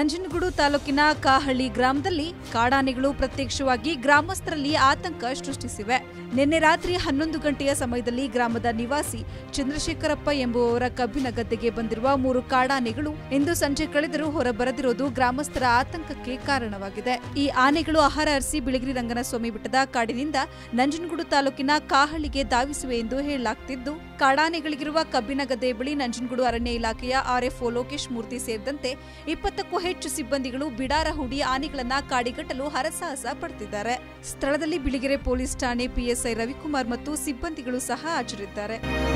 ನಂಜನಗೂಡು ತಾಲೂಕಿನ ಕಾಹಳ್ಳಿ ಗ್ರಾಮದಲ್ಲಿ ಕಾಡಾನೆಗಳು ಪ್ರತ್ಯಕ್ಷವಾಗಿ ಗ್ರಾಮಸ್ಥರಲ್ಲಿ ಆತಂಕ ಸೃಷ್ಟಿಸಿವೆ ನಿನ್ನೆ ರಾತ್ರಿ ಹನ್ನೊಂದು ಗಂಟೆಯ ಸಮಯದಲ್ಲಿ ಗ್ರಾಮದ ನಿವಾಸಿ ಚಂದ್ರಶೇಖರಪ್ಪ ಎಂಬುವವರ ಕಬ್ಬಿನ ಗದ್ದೆಗೆ ಬಂದಿರುವ ಮೂರು ಕಾಡಾನೆಗಳು ಇಂದು ಸಂಜೆ ಕಳೆದರೂ ಹೊರಬರದಿರೋದು ಗ್ರಾಮಸ್ಥರ ಆತಂಕಕ್ಕೆ ಕಾರಣವಾಗಿದೆ ಈ ಆನೆಗಳು ಆಹಾರ ಅರಸಿ ಬಿಳಿಗಿರಿ ರಂಗನಸ್ವಾಮಿ ಬೆಟ್ಟದ ಕಾಡಿನಿಂದ ನಂಜನಗೂಡು ತಾಲೂಕಿನ ಕಾಹಳ್ಳಿಗೆ ಧಾವಿಸಿವೆ ಎಂದು ಹೇಳಲಾಗ್ತಿದ್ದು ಕಾಡಾನೆಗಳಿಗಿರುವ ಕಬ್ಬಿನ ಗದ್ದೆ ಬಳಿ ನಂಜನಗೂಡು ಅರಣ್ಯ ಇಲಾಖೆಯ ಆರ್ಎಫ್ಒ ಲೋಕೇಶ್ ಮೂರ್ತಿ ಸೇರಿದಂತೆ ಇಪ್ಪತ್ತಕ್ಕೂ ಹೆಚ್ಚು ಸಿಬ್ಬಂದಿಗಳು ಬಿಡಾರ ಹೂಡಿ ಆನೆಗಳನ್ನ ಕಾಡಿಗಟ್ಟಲು ಹರಸಾಹಸ ಪಡ್ತಿದ್ದಾರೆ ಸ್ಥಳದಲ್ಲಿ ಬಿಳಿಗೆರೆ ಪೊಲೀಸ್ ಠಾಣೆ ಪಿಎಸ್ಐ ರವಿಕುಮಾರ್ ಮತ್ತು ಸಿಬ್ಬಂದಿಗಳು ಸಹ ಹಾಜರಿದ್ದಾರೆ